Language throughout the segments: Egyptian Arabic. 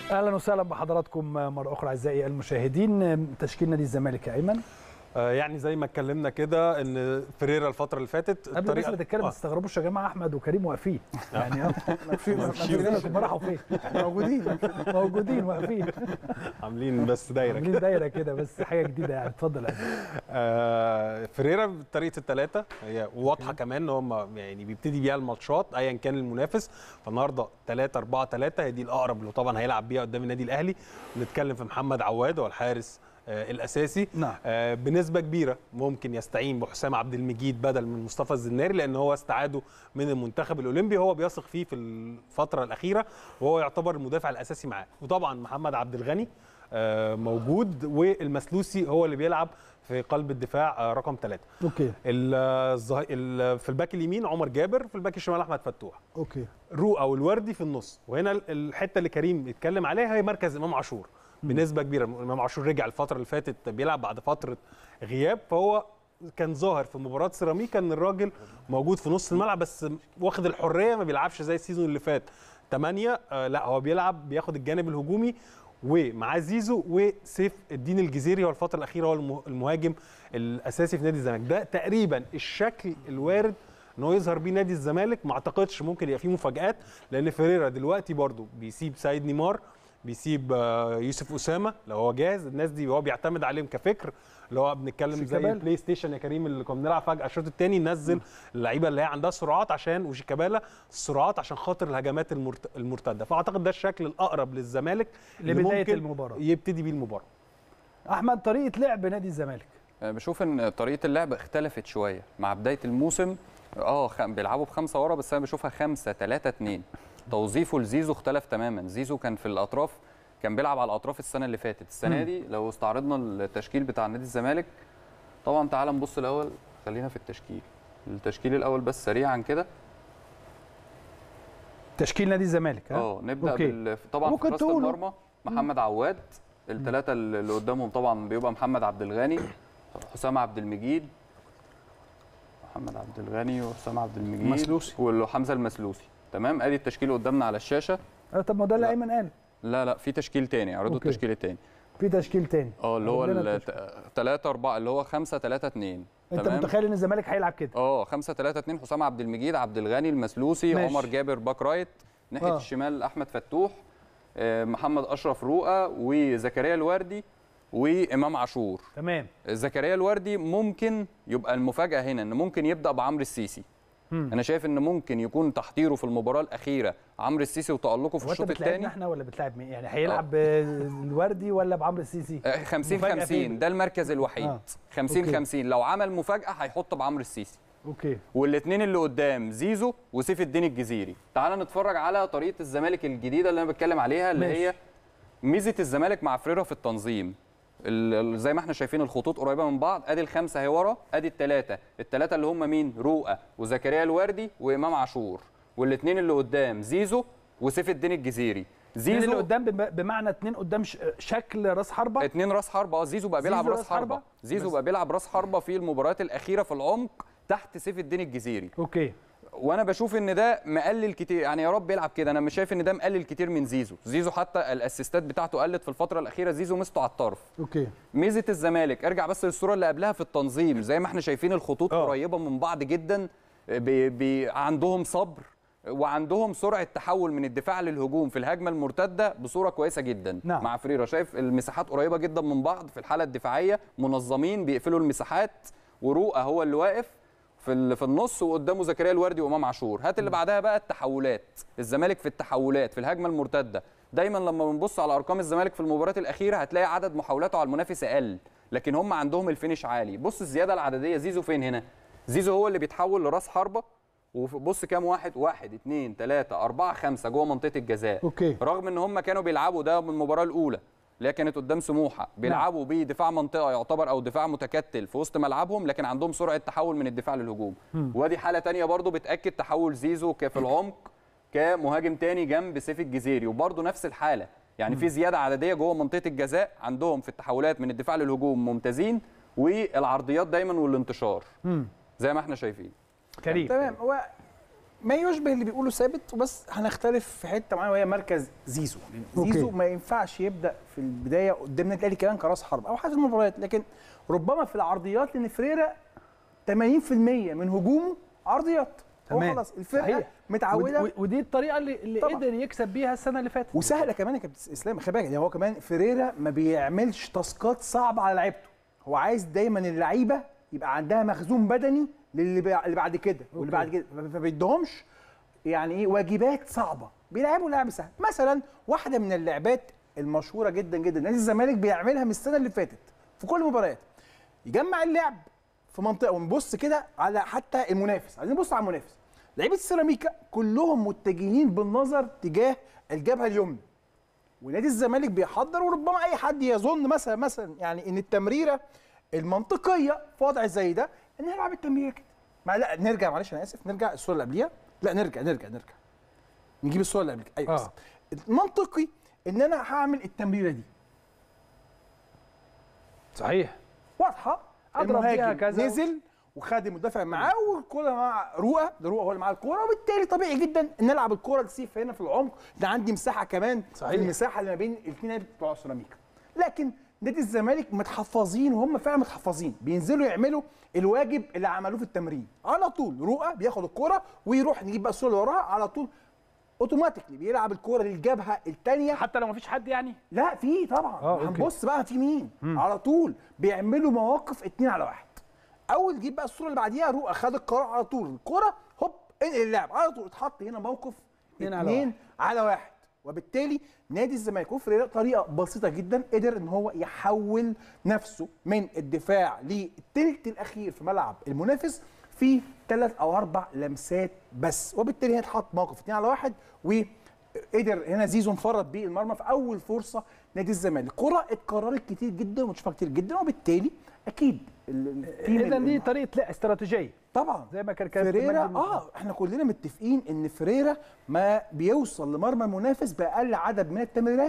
اهلا وسهلا بحضراتكم مره اخرى اعزائي المشاهدين تشكيل نادي الزمالك يا ايمن آه، يعني زي ما اتكلمنا كده ان فريرا الفتره اللي فاتت قبل الناس ما تتكلم ما تستغربوش يا جماعه احمد وكريم واقفين يعني اه واقفين راحوا فين موجودين موجودين واقفين عاملين بس دايره عاملين دايره كده بس حاجه جديده يعني اتفضل يا آه فريرا بطريقه الثلاثه هي واضحه كمان ان هم يعني بيبتدي بيها الماتشات ايا كان المنافس فالنهارده 3 4 3 هي دي الاقرب اللي طبعا هيلعب بيها قدام النادي الاهلي نتكلم في محمد عواد هو الحارس آه الاساسي نعم. آه بنسبه كبيره ممكن يستعين بحسام عبد المجيد بدل من مصطفى الزناري لان هو استعاده من المنتخب الاولمبي هو بيثق فيه في الفتره الاخيره وهو يعتبر المدافع الاساسي معاه وطبعا محمد عبد الغني آه موجود والمسلوسي هو اللي بيلعب في قلب الدفاع آه رقم ثلاثة اوكي الظه... ال... في الباك اليمين عمر جابر في الباك الشمال احمد فتوح اوكي رؤى والوردي في النص وهنا الحته اللي كريم اتكلم عليها هي مركز امام عاشور بنسبه كبيره امام عاشور رجع الفتره اللي فاتت بيلعب بعد فتره غياب فهو كان ظاهر في مباراه سيراميكا ان الراجل موجود في نص الملعب بس واخد الحريه ما بيلعبش زي السيزون اللي فات 8 آه لا هو بيلعب بياخد الجانب الهجومي ومعاه زيزو وسيف الدين الجزيري هو الفتره الاخيره هو المهاجم الاساسي في نادي الزمالك ده تقريبا الشكل الوارد ان هو يظهر بيه نادي الزمالك ما اعتقدش ممكن يبقى فيه مفاجات لان فيريرا دلوقتي برده بيسيب سيد نيمار بيسيب يوسف اسامه لو هو جاهز الناس دي هو بيعتمد عليهم كفكر اللي هو بنتكلم زي البلاي ستيشن يا كريم اللي كنا بنلعب فجاه الشوط الثاني نزل اللعيبه اللي هي عندها سرعات عشان وشيكابالا السرعات عشان خاطر الهجمات المرتده فاعتقد ده الشكل الاقرب للزمالك لبدايه المباراه يبتدي بيه المباراه احمد طريقه لعب نادي الزمالك بشوف ان طريقه اللعب اختلفت شويه مع بدايه الموسم اه بيلعبوا بخمسه ورا بس انا بشوفها خمسه ثلاثه اثنين توظيفه لزيزو اختلف تماما زيزو كان في الاطراف كان بيلعب على الاطراف السنه اللي فاتت السنه دي لو استعرضنا التشكيل بتاع نادي الزمالك طبعا تعال نبص الاول خلينا في التشكيل التشكيل الاول بس سريعا كده تشكيل نادي الزمالك اه نبدا أوكي. بال... طبعا في حراسه المرمى محمد عواد الثلاثه اللي قدامهم طبعا بيبقى محمد عبد الغني حسام عبد المجيد محمد عبد الغني وحسام عبد المجيد مسلوسي وحمزه المسلوسي تمام ادي التشكيل قدامنا على الشاشه اه طب ما ده اللي ايمن قال لا لا في تشكيل تاني عرضوا التشكيل التاني في تشكيل تاني اه اللي هو 3 4 اللي هو 5 3 2 انت تمام؟ متخيل ان الزمالك هيلعب كده اه 5 3 2 حسام عبد المجيد عبد الغني المسلوسي ماشي. عمر جابر باك رايت ناحيه آه. الشمال احمد فتوح آه محمد اشرف رؤى وزكريا الوردي وامام عاشور تمام زكريا الوردي ممكن يبقى المفاجاه هنا ان ممكن يبدا بعمرو السيسي مم. انا شايف ان ممكن يكون تحضيره في المباراه الاخيره عمرو السيسي وتالقه في الشوط الثاني احنا ولا بتلعب مين يعني هيلعب الوردي ولا بعمرو السيسي 50 50 ده المركز الوحيد آه. 50 أوكي. 50 لو عمل مفاجاه هيحط بعمرو السيسي اوكي والاثنين اللي قدام زيزو وسيف الدين الجزيري تعال نتفرج على طريقه الزمالك الجديده اللي انا بتكلم عليها اللي ماشي. هي ميزه الزمالك مع فريرا في التنظيم زي ما احنا شايفين الخطوط قريبه من بعض ادي الخمسه اهي ورا ادي الثلاثه الثلاثه اللي هم مين رؤى وزكريا الوردي وامام عاشور والاثنين اللي قدام زيزو وسيف الدين الجزيري زيزو اللي قدام بمعنى اثنين قدام شكل راس حربه اثنين راس حربه اه زيزو بقى بيلعب راس حربه زيزو بقى بيلعب راس حربه في المباريات الاخيره في العمق تحت سيف الدين الجزيري اوكي وانا بشوف ان ده مقلل كتير يعني يا رب يلعب كده انا مش شايف ان ده مقلل كتير من زيزو زيزو حتى الاسيستات بتاعته قلت في الفتره الاخيره زيزو مسته على الطرف اوكي ميزه الزمالك ارجع بس للصوره اللي قبلها في التنظيم زي ما احنا شايفين الخطوط أوه. قريبه من بعض جدا بي بي عندهم صبر وعندهم سرعه تحول من الدفاع للهجوم في الهجمه المرتده بصوره كويسه جدا نعم. مع فريرا شايف المساحات قريبه جدا من بعض في الحاله الدفاعيه منظمين بيقفلوا المساحات ورؤى هو اللي واقف في في النص وقدامه زكريا الوردي وامام عاشور هات اللي بعدها بقى التحولات الزمالك في التحولات في الهجمه المرتده دايما لما بنبص على ارقام الزمالك في المباريات الاخيره هتلاقي عدد محاولاته على المنافس اقل لكن هم عندهم الفينش عالي بص الزياده العدديه زيزو فين هنا زيزو هو اللي بيتحول لراس حربه وبص كام واحد واحد اثنين ثلاثة أربعة خمسة جوه منطقة الجزاء أوكي. رغم إن هم كانوا بيلعبوا ده من المباراة الأولى اللي هي كانت قدام سموحه بيلعبوا نعم. بدفاع منطقه يعتبر او دفاع متكتل في وسط ملعبهم لكن عندهم سرعه تحول من الدفاع للهجوم وادي حاله ثانيه برضو بتاكد تحول زيزو في العمق كمهاجم تاني جنب سيف الجزيري وبرضو نفس الحاله يعني في زياده عدديه جوه منطقه الجزاء عندهم في التحولات من الدفاع للهجوم ممتازين والعرضيات دايما والانتشار زي ما احنا شايفين كريم تمام هو ما يشبه اللي بيقوله ثابت وبس هنختلف في حته معينه وهي مركز زيزو لأن أوكي. زيزو ما ينفعش يبدا في البدايه قدام النادي الاهلي كمان كراس حرب او حتى في المباريات لكن ربما في العرضيات لان فريرا 80% من هجومه عرضيات هو تمام. خلاص الفرقه صحيح. متعوده ودي, ودي الطريقه اللي, اللي طبعاً. قدر يكسب بيها السنه اللي فاتت وسهله كمان يا كابتن اسلام خلي بالك يعني هو كمان فيريرا ما بيعملش تاسكات صعبه على لعيبته هو عايز دايما اللعيبه يبقى عندها مخزون بدني للي بع- اللي بعد كده واللي بعد كده ما ما بيديهمش يعني ايه واجبات صعبه بيلعبوا لعب سهل مثلا واحده من اللعبات المشهوره جدا جدا نادي الزمالك بيعملها من السنه اللي فاتت في كل المباريات يجمع اللعب في منطقه ونبص كده على حتى المنافس عايزين نبص على المنافس لعيبه السيراميكا كلهم متجهين بالنظر تجاه الجبهه اليمنى ونادي الزمالك بيحضر وربما اي حد يظن مثلا مثلا يعني ان التمريره المنطقيه في وضع زي ده ان نلعب التمريره كده ما لا نرجع معلش انا اسف نرجع الصوره اللي قبليها لا نرجع نرجع نرجع نجيب الصوره اللي قبليها ايوه آه. آه. المنطقي ان انا هعمل التمريره دي صحيح واضحه أضرب بيها المهاجم كذا. نزل وخد المدافع معاه والكوره مع رؤى ده رؤى هو اللي معاه الكوره وبالتالي طبيعي جدا ان العب الكوره لسيف هنا في العمق ده عندي مساحه كمان صحيح. في المساحه اللي ما بين الاثنين بتوع سيراميكا لكن نادي الزمالك متحفظين وهم فعلا متحفظين بينزلوا يعملوا الواجب اللي عملوه في التمرين على طول رؤى بياخد الكوره ويروح نجيب بقى الصوره اللي وراها على طول اوتوماتيكلي بيلعب الكوره للجبهه الثانيه حتى لو مفيش حد يعني لا في طبعا آه، آه أوكي. هنبص بقى في مين على طول بيعملوا مواقف اتنين على واحد اول جيب بقى الصوره اللي بعديها روح خد القرار على طول الكوره هوب انقل اللعب على طول اتحط هنا موقف اتنين على اتنين على واحد وبالتالي نادي الزمالك وفريرا طريقه بسيطه جدا قدر ان هو يحول نفسه من الدفاع للتلت الاخير في ملعب المنافس في ثلاث او اربع لمسات بس وبالتالي هيتحط موقف اتنين على واحد وقدر هنا زيزو انفرد بيه المرمى في اول فرصه نادي الزمالك كره اتكررت كتير جدا ونشوفها كتير جدا وبالتالي اكيد ال- التيم اذا دي ال- طريقه لا استراتيجيه طبعا زي ما كان كابتن فريرا مجدي اه احنا كلنا متفقين ان فريرا ما بيوصل لمرمى المنافس باقل عدد من التمريرات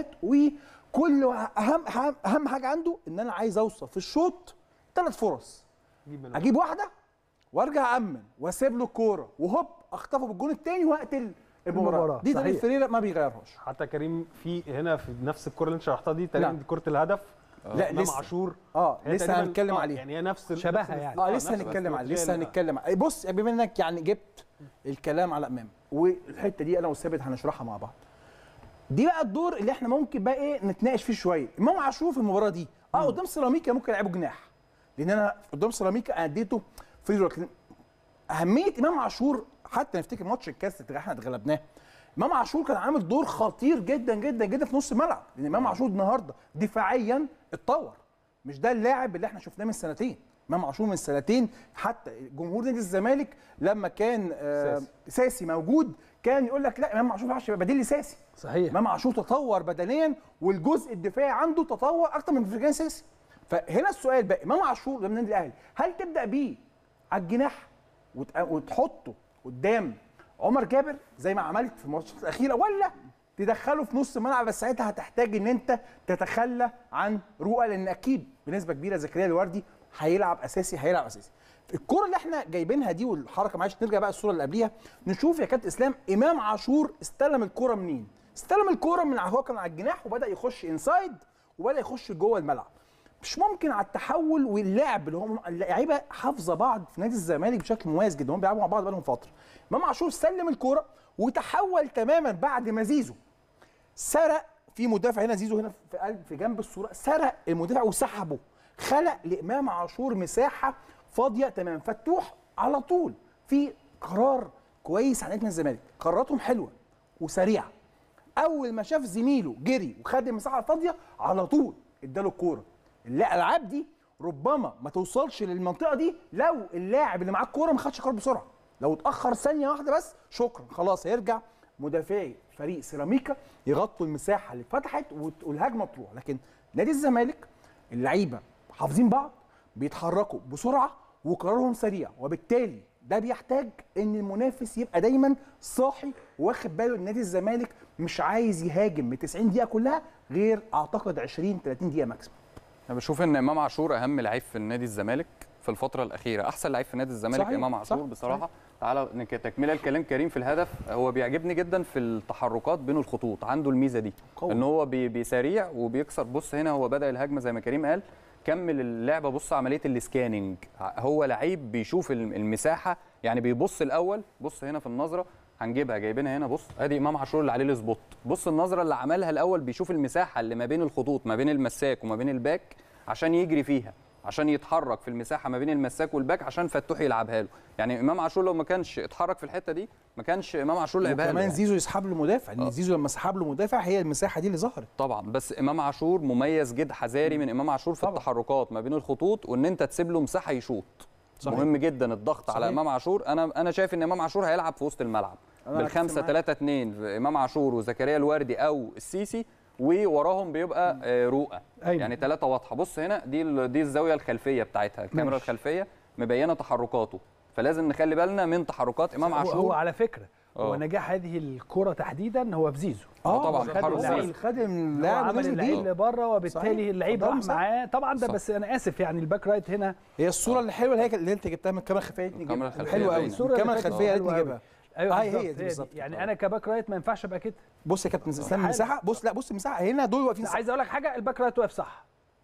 وكل اهم اهم اهم حاجه عنده ان انا عايز اوصل في الشوط ثلاث فرص اجيب واحده وارجع امن واسيب له الكوره وهوب اخطفه بالجون الثاني واقتل المباراه المباراة، دي طريقه صحيح. فريرا ما بيغيرهاش حتى كريم في هنا في نفس الكره اللي انت شرحتها دي تقريبا نعم. دي كره الهدف لا، امام لسه. عاشور اه هي لسه تقريباً- هنتكلم آه، عليها يعني هي نفس ال- شبهها نفس ال- يعني. اه لسه نفس هنتكلم عليه لسه الاستراتيجية هنتكلم عليه بص بما انك يعني جبت الكلام على امام والحته دي انا وثابت هنشرحها مع بعض دي بقى الدور اللي احنا ممكن بقى ايه نتناقش فيه شويه امام عاشور في المباراه دي اه قدام سيراميكا ممكن العبه جناح لان انا قدام سيراميكا أنا اديته فري رول لكن اهميه امام عاشور حتى نفتكر ماتش الكاس اللي احنا اتغلبناه امام عاشور كان عامل دور خطير جدا جدا جدا في نص الملعب لان امام عاشور النهارده دفاعيا اتطور مش ده اللاعب اللي احنا شفناه من سنتين امام عاشور من سنتين حتى جمهور نادي الزمالك لما كان آه ساسي. ساسي موجود كان يقول لك لا امام عاشور ما ينفعش يبقى بديل لساسي صحيح امام عاشور تطور بدنيا والجزء الدفاعي عنده تطور اكتر من فرجان ساسي فهنا السؤال بقى امام عاشور ده من النادي الاهلي هل تبدا بيه على الجناح وت- وتحطه قدام عمر جابر زي ما عملت في الماتشات الاخيره ولا تدخله في نص الملعب بس ساعتها هتحتاج ان انت تتخلى عن رؤى لان اكيد بنسبه كبيره زكريا الوردي هيلعب اساسي هيلعب اساسي الكرة اللي احنا جايبينها دي والحركه معلش نرجع بقى الصوره اللي قبليها نشوف يا كابتن اسلام امام عاشور استلم الكرة منين استلم الكرة من هو كان على الجناح وبدا يخش انسايد وبدا يخش جوه الملعب مش ممكن على التحول واللعب اللي هم اللعيبه حافظه بعض في نادي الزمالك بشكل مميز جدا هم بيلعبوا مع بعض بقالهم فتره امام عاشور سلم الكرة وتحول تماما بعد ما زيزو سرق في مدافع هنا زيزو هنا في قلب في جنب الصوره سرق المدافع وسحبه خلق لامام عاشور مساحه فاضيه تمام فتوح على طول في قرار كويس على نادي الزمالك قراراتهم حلوه وسريعه اول ما شاف زميله جري وخد المساحه الفاضيه على طول اداله الكوره الالعاب دي ربما ما توصلش للمنطقه دي لو اللاعب اللي معاه الكوره ما خدش قرار بسرعه لو اتاخر ثانيه واحده بس شكرا خلاص هيرجع مدافعي فريق سيراميكا يغطوا المساحه اللي اتفتحت وت- والهجمه تروح لكن نادي الزمالك اللعيبه حافظين بعض بيتحركوا بسرعه وقرارهم سريع وبالتالي ده بيحتاج ان المنافس يبقى دايما صاحي واخد باله ان نادي الزمالك مش عايز يهاجم من 90 دقيقه كلها غير اعتقد 20 30 دقيقه ماكسيموم انا بشوف ان امام عاشور اهم لعيب في النادي الزمالك في في الفتره الاخيره احسن لعيب في نادي الزمالك صحيح، امام عاشور صح، بصراحه تعالى نك- تكمله الكلام كريم في الهدف هو بيعجبني جدا في التحركات بين الخطوط عنده الميزه دي قوي. ان هو بي- بيساريع وبيكسر بص هنا هو بدا الهجمه زي ما كريم قال كمل اللعبه بص عمليه السكاننج هو لعيب بيشوف الم- المساحه يعني بيبص الاول بص هنا في النظره هنجيبها جايبينها هنا بص ادي امام عاشور اللي عليه السبوت بص النظره اللي عملها الاول بيشوف المساحه اللي ما بين الخطوط ما بين المساك وما بين الباك عشان يجري فيها عشان يتحرك في المساحه ما بين المساك والباك عشان فتوح يلعبها له يعني امام عاشور لو ما كانش اتحرك في الحته دي ما كانش امام عاشور لعبها له وكمان يعني. زيزو يسحب له مدافع لان زيزو لما سحب له مدافع هي المساحه دي اللي ظهرت طبعا بس امام عاشور مميز جدا حذاري من امام عاشور في طبعا. التحركات ما بين الخطوط وان انت تسيب له مساحه يشوط صحيح. مهم جدا الضغط على صحيح. امام عاشور انا انا شايف ان امام عاشور هيلعب في وسط الملعب أنا بالخمسة أتفق 3 2 امام عاشور وزكريا الوردي او السيسي ووراهم بيبقى آه، رؤى أيمن. يعني ثلاثه واضحه بص هنا دي ال- دي الزاويه الخلفيه بتاعتها الكاميرا ماشي. الخلفيه مبينه تحركاته فلازم نخلي بالنا من تحركات امام هو, هو عاشور على فكره هو آه. نجاح هذه الكره تحديدا هو في زيزو آه طبعا خد تحرك اللعيب. زيزو. خد هو اللاعب عمل ونزل اللعيب بيه لبره وبالتالي صحيح. اللعيب فده راح مساحة. معاه طبعا ده صح. بس انا اسف يعني الباك رايت هنا هي الصوره اللي حلوه اللي هي اللي انت جبتها من الكاميرا الخلفيه يا ريتني الكاميرا نجيبها. الخلفية حلوه قوي باينة. الصورة الكاميرا اللي فاتت الخلفيه يا ريتني حلوة أوي. نجيبها ايوه آه، هي بالظبط، دي بالظبط. يعني انا كباك رايت ما ينفعش ابقى كده بص يا كابتن اسلام حلو. المساحه بص لا بص المساحه هنا دول واقفين صح عايز اقول لك حاجه الباك رايت واقف صح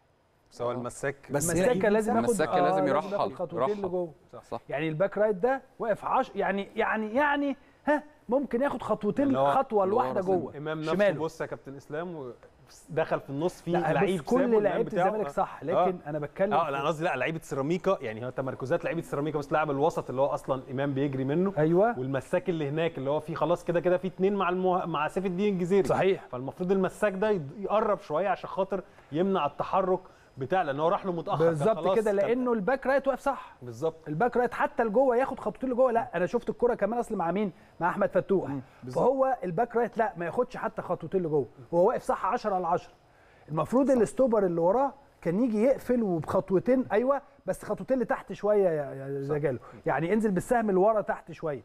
سواء المساك بس هنا المساكه يجي لازم ياخد المساكة لازم ياخد يرحل، خطوتين يرحل. لجوه صح يعني الباك رايت ده واقف عش يعني يعني يعني ها ممكن ياخد خطوتين اللي هو- خطوه اللي هو الواحده راس جوه امام نفسه شماله بص يا كابتن اسلام ودخل في النص في لا لعيب لعيب سابه كل الإمام لعيبه بتاعه. الزمالك آه. صح لكن آه. انا بتكلم اه في- لا انا قصدي لا لعيبه سيراميكا يعني هو تمركزات لعيبه سيراميكا بس لاعب الوسط اللي هو اصلا امام بيجري منه ايوه والمساك اللي هناك اللي هو فيه خلاص كده كده في اتنين مع المه... مع سيف الدين الجزيري صحيح. فالمفروض المساك ده يد- يقرب شويه عشان خاطر يمنع التحرك بتاع لان هو راح له متاخر كان بالظبط خلاص كده كان- لانه الباك رايت واقف صح بالظبط الباك رايت حتى لجوه ياخد خطوتين لجوه لا انا شفت الكره كمان اصل مع مين مع احمد فتوح فهو الباك رايت لا ما ياخدش حتى خطوتين لجوه هو واقف صح 10 على 10 المفروض الاستوبر اللي وراه كان يجي يقفل وبخطوتين ايوه بس خطوتين لتحت شويه يا يا زجاله يعني انزل بالسهم لورا تحت شويه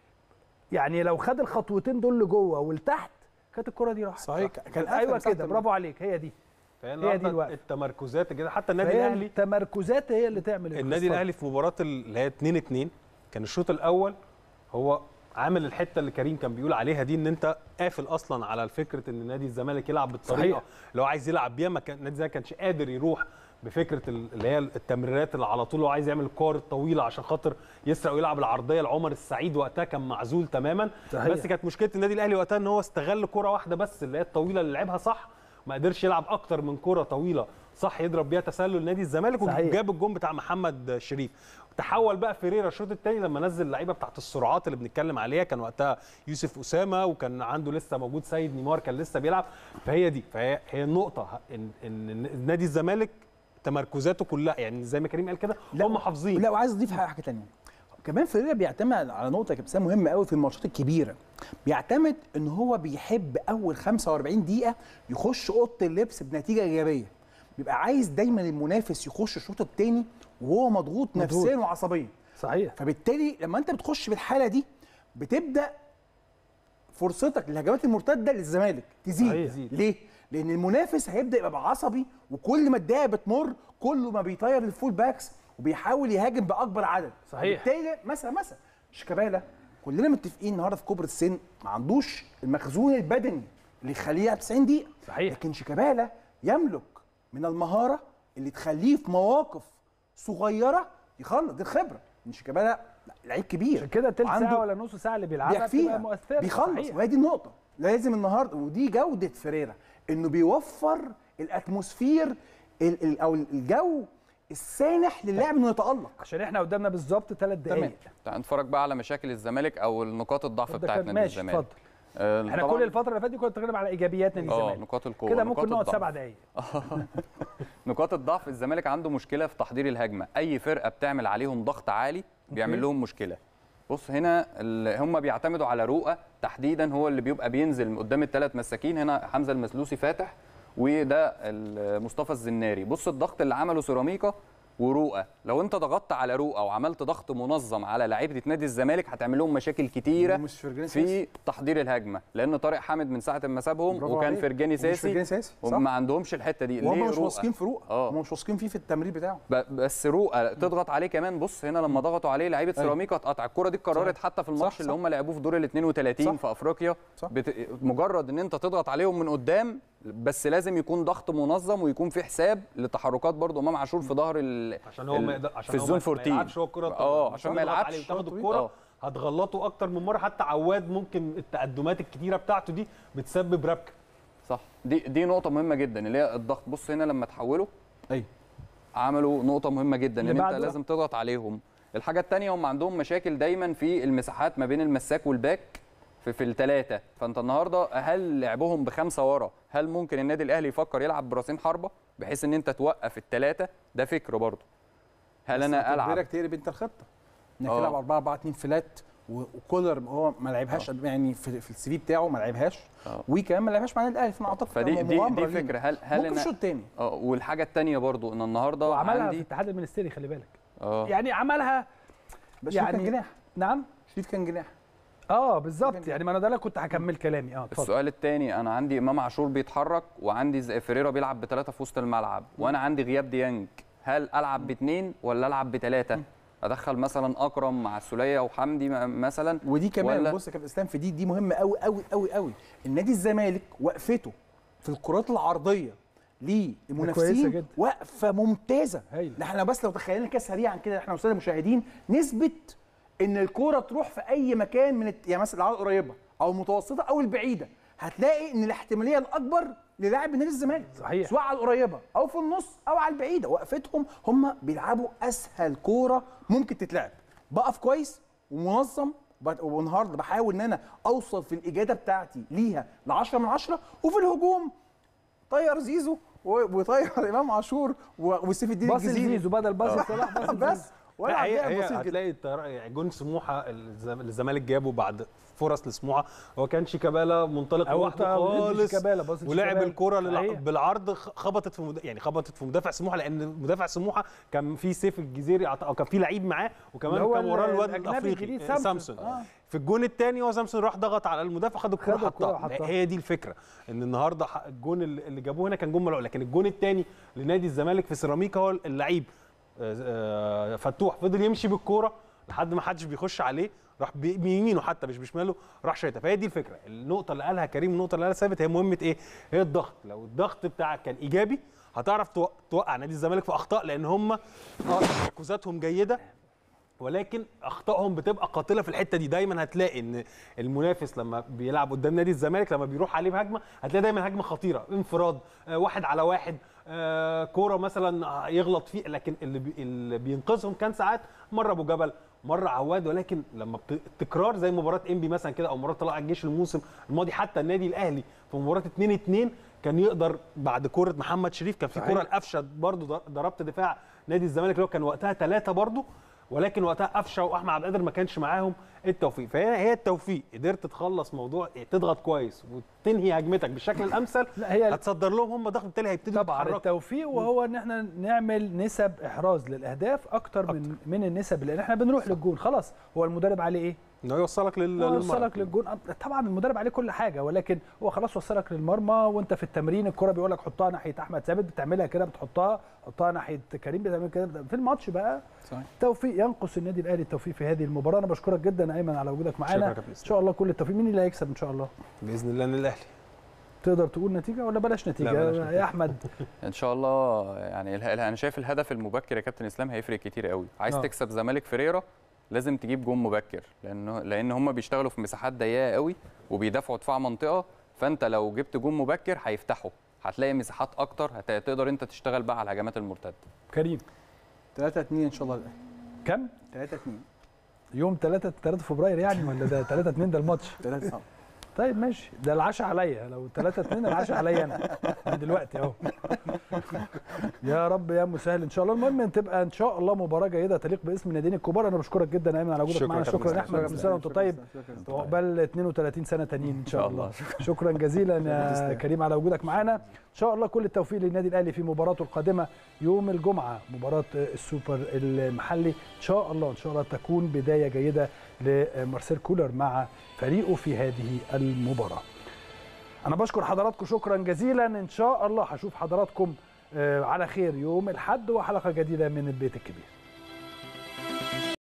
يعني لو خد الخطوتين دول لجوه ولتحت كانت الكره دي راحت صحيح كان ايوه قفل كده برافو عليك هي دي فهي هي دي النهارده الوقت. التمركزات كده حتى النادي فهي الاهلي التمركزات هي اللي تعمل النادي القصة. الاهلي في مباراه اللي هي 2 2 كان الشوط الاول هو عامل الحته اللي كريم كان بيقول عليها دي ان انت قافل اصلا على فكره ان نادي الزمالك يلعب بالطريقه صحيح. اللي هو عايز يلعب بيها ما كان نادي الزمالك كانش قادر يروح بفكره ال- اللي هي التمريرات اللي على طول هو عايز يعمل الكور الطويله عشان خاطر يسرق ويلعب العرضيه لعمر السعيد وقتها كان معزول تماما صحيح. بس كانت مشكله النادي الاهلي وقتها ان هو استغل كره واحده بس اللي هي الطويله اللي لعبها صح ما قدرش يلعب اكتر من كره طويله صح يضرب بيها تسلل نادي الزمالك صحيح. وجاب الجون بتاع محمد شريف تحول بقى فيريرا الشوط الثاني لما نزل اللعيبه بتاعت السرعات اللي بنتكلم عليها كان وقتها يوسف اسامه وكان عنده لسه موجود سيد نيمار كان لسه بيلعب فهي دي فهي هي النقطه ان ان نادي الزمالك تمركزاته كلها يعني زي ما كريم قال كده هم حافظين لا وعايز اضيف حاجه حاجه ثانيه كمان فيريرا بيعتمد على نقطه كابتن سام مهمه قوي في الماتشات الكبيره بيعتمد ان هو بيحب اول 45 دقيقه يخش اوضه اللبس بنتيجه ايجابيه بيبقى عايز دايما المنافس يخش الشوط الثاني وهو مضغوط مضغوط. نفسيا وعصبيا صحيح فبالتالي لما انت بتخش بالحاله دي بتبدا فرصتك للهجمات المرتده للزمالك تزيد صحيح. ليه؟ لان المنافس هيبدا يبقى عصبي وكل ما الدقيقه بتمر كل ما بيطير الفول باكس وبيحاول يهاجم باكبر عدد صحيح. بالتالي مثلا مثلا شيكابالا كلنا متفقين النهارده في كبر السن ما عندوش المخزون البدني اللي يخليه يلعب 90 دقيقه صحيح. لكن شيكابالا يملك من المهاره اللي تخليه في مواقف صغيره يخلص دي الخبره ان شيكابالا لعيب كبير عشان كده تلت وعنده- ساعه ولا نص ساعه اللي بيلعبها بيكفيها بتبقى مؤثره بيخلص صحيح. وهي دي النقطه لازم النهارده ودي جوده فيريرا انه بيوفر الاتموسفير ال ال او الجو السانح للاعب انه يتالق عشان احنا قدامنا بالظبط ثلاث دقائق تعال نتفرج بقى على مشاكل الزمالك او النقاط الضعف ده بتاعت كان نادي ماشي الزمالك اتفضل آه، احنا طبعاً- كل الفتره اللي فاتت دي كنا بنتكلم على ايجابيات نادي اه الزمالك نقاط القوه كده نقاط ممكن نقعد الضعف. سبع دقائق نقاط الضعف الزمالك عنده مشكله في تحضير الهجمه اي فرقه بتعمل عليهم ضغط عالي بيعمل لهم مشكله بص هنا ال- هم بيعتمدوا على رؤى تحديدا هو اللي بيبقى بينزل من قدام الثلاث مساكين هنا حمزه المسلوسي فاتح وده ال- مصطفى الزناري بص الضغط اللي عمله سيراميكا ورؤى لو انت ضغطت على رؤى وعملت ضغط منظم على لعيبه نادي الزمالك هتعمل لهم مشاكل كتيره ومش فرجاني في ساسي. تحضير الهجمه لان طارق حامد من ساعه ما سابهم برافو وكان عليك. فرجاني ومش ساسي فرجاني ساسي، صح. وما عندهمش الحته دي وهم ليه مش رؤى؟ واثقين في رؤى اه. هم مش واثقين فيه في التمرير بتاعه ب- بس رؤى تضغط عليه كمان بص هنا لما ضغطوا عليه لعيبه أيوة. سيراميكا اتقطع الكره دي اتكررت حتى في الماتش صح، اللي صح. هم لعبوه في دور ال 32 صح. في افريقيا صح. بت... مجرد ان انت تضغط عليهم من قدام بس لازم يكون ضغط منظم ويكون في حساب لتحركات برضو امام عاشور في ظهر ال... عشان هو ال- ما يقدر عشان في هو الزون ما- ما 14 يلعبش هو الكره اه عشان ما تضغط عليه يلعبش وتاخد اه. الكره هتغلطه اكتر من مره حتى عواد ممكن التقدمات الكتيره بتاعته دي بتسبب ربكه صح دي دي نقطه مهمه جدا اللي هي الضغط بص هنا لما تحولوا ايوه عملوا نقطة مهمة جدا اللي ان انت بعده. لازم تضغط عليهم. الحاجة التانية هم عندهم مشاكل دايما في المساحات ما بين المساك والباك في في الثلاثة، فانت النهارده هل لعبهم بخمسة ورا، هل ممكن النادي الاهلي يفكر يلعب براسين حربة بحيث ان انت توقف الثلاثة؟ ده فكر برضه. هل انا العب تقديرك تقلب انت الخطه انك اه. تلعب 4 4 2 فلات و- وكولر هو ما لعبهاش يعني في, في السي في بتاعه ما لعبهاش اه. وكمان ما لعبهاش مع النادي الاهلي فانا اعتقد فدي كان دي مغامرة دي ليه. فكرة هل هل ممكن انا شوط تاني اه والحاجة التانية برضه ان النهارده وعملها في عندي الاتحاد المنستيري خلي بالك اه يعني عملها بس يعني- يعني كان جناح نعم شريف كان جناح اه بالظبط يعني ما انا ده اللي كنت هكمل كلامي اه اتفضل السؤال الثاني انا عندي امام عاشور بيتحرك وعندي زي فيريرا بيلعب بثلاثه في وسط الملعب وانا عندي غياب ديانج هل العب باثنين ولا العب بثلاثه ادخل مثلا اكرم مع السوليه وحمدي م- مثلا ودي كمان ولا- بص يا كابتن اسلام في دي دي مهمه قوي قوي قوي قوي النادي الزمالك وقفته في الكرات العرضيه كويسة للمنافسين جدا. وقفه ممتازه هايلة. ده احنا بس لو تخيلنا كده سريعا كده احنا والساده المشاهدين نسبه ان الكوره تروح في اي مكان من الت... يعني مثلا العرض القريبه او المتوسطه او البعيده هتلاقي ان الاحتماليه الاكبر للاعب نادي الزمالك صحيح. سواء على القريبه او في النص او على البعيده وقفتهم هم بيلعبوا اسهل كوره ممكن تتلعب بقف كويس ومنظم وب- والنهارده بحاول ان انا اوصل في الاجاده بتاعتي ليها ل 10 من 10 وفي الهجوم طير زيزو و- وطير امام عاشور و- وسيف الدين باص الجزيري زيزو بدل باص صلاح باص بس ولا لا، هي عداء هي بسيط جدا هتلاقي الطيار- يعني جون سموحه الزم- الزمالك جابه بعد فرص لسموحه هو كان شيكابالا منطلق أو لوحده أنت وليد خالص شيكابالا، باص ولعب شيكابالا. الكره للع- صحيح. بالعرض خ- خبطت في مد... يعني خبطت في مدافع سموحه لان مدافع سموحه كان في سيف الجزيري أعت- او كان في لعيب معاه وكمان اللي هو كان وراه ال- الواد الأجنبي الافريقي الجديد آه، سامسون. سامسون آه. في الجون الثاني هو سامسون راح ضغط على المدافع خد الكره خد الكرة حطها وحطها. هي دي الفكره ان النهارده ح- الجون اللي اللي جابوه هنا كان جون ملعوب لكن الجون الثاني لنادي الزمالك في سيراميكا هو اللعيب آه، آه، فتوح فضل يمشي بالكوره لحد ما حدش بيخش عليه راح بي- بيمينه حتى مش بشماله راح شايطها فهي دي الفكره النقطه اللي قالها كريم النقطه اللي قالها ثابت هي مهمه ايه هي الضغط لو الضغط بتاعك كان ايجابي هتعرف تو- توقع نادي الزمالك في اخطاء لان هم اه تمركزاتهم جيده ولكن اخطائهم بتبقى قاتله في الحته دي دايما هتلاقي ان المنافس لما بيلعب قدام نادي الزمالك لما بيروح عليه بهجمه هتلاقي دايما هجمه خطيره انفراد آه، واحد على واحد آه، كوره مثلا آه، يغلط فيه لكن اللي, بي اللي بينقذهم كان ساعات مره ابو جبل مره عواد ولكن لما بت- التكرار زي مباراه انبي مثلا كده او مباراه طلائع الجيش الموسم الماضي حتى النادي الاهلي في مباراه 2 2 كان يقدر بعد كوره محمد شريف كان في صحيح. كوره القفشه برضو ضربت دفاع نادي الزمالك اللي هو كان وقتها ثلاثه برضو ولكن وقتها قفشه واحمد عبد القادر ما كانش معاهم التوفيق فهي هي التوفيق قدرت تخلص موضوع تضغط كويس وتنهي هجمتك بالشكل الامثل لا هي هتصدر لهم هم ضغط بالتالي هيبتدوا طبعا يتحركوا. التوفيق وهو ان احنا نعمل نسب احراز للاهداف اكتر من من النسب لان احنا بنروح للجون خلاص هو المدرب عليه ايه؟ انه يوصلك لل هو للمرمى. وصلك للجون أب- طبعا المدرب عليه كل حاجه ولكن هو خلاص وصلك للمرمى وانت في التمرين الكره بيقول لك حطها ناحيه احمد ثابت بتعملها كده بتحطها حطها ناحيه كريم بتعمل كده في الماتش بقى صحيح. توفيق ينقص النادي الاهلي التوفيق في هذه المباراه انا بشكرك جدا يا ايمن على وجودك شكرا معانا يا كابتن ان إسلام. شاء الله كل التوفيق مين اللي هيكسب ان شاء الله باذن الله ان الاهلي تقدر تقول نتيجه ولا بلاش نتيجه بلاش نتيجة. يا احمد ان شاء الله يعني اله- انا شايف الهدف المبكر يا كابتن اسلام هيفرق كتير قوي عايز آه. تكسب زمالك فريرا لازم تجيب جون مبكر لانه لان هم بيشتغلوا في مساحات ضيقه قوي وبيدافعوا دفاع منطقه فانت لو جبت جون مبكر هيفتحوا هتلاقي مساحات اكتر هتقدر انت تشتغل بقى على الهجمات المرتده كريم 3 2 ان شاء الله الاهلي كم 3 2 يوم 3 3 فبراير يعني ولا ده 3 2 ده الماتش 3 طيب ماشي ده العشاء عليا لو 3 2 العشاء عليا انا من دلوقتي اهو يا رب يا مسهل ان شاء الله المهم ان تبقى ان شاء الله مباراه جيده تليق باسم الناديين الكبار انا بشكرك جدا يا ايمن على وجودك شكرا معنا يا شكرا كابتن يا احمد كل سنه وانت طيب وعقبال 32 سنه تانيين ان شاء الله شكرا جزيلا يا كريم على وجودك معانا ان شاء الله كل التوفيق للنادي الاهلي في مباراته القادمه يوم الجمعه مباراه السوبر المحلي ان شاء الله ان شاء الله تكون بدايه جيده لمارسيل كولر مع فريقه في هذه المباراه انا بشكر حضراتكم شكرا جزيلا ان شاء الله هشوف حضراتكم آه، على خير يوم الاحد وحلقه جديده من البيت الكبير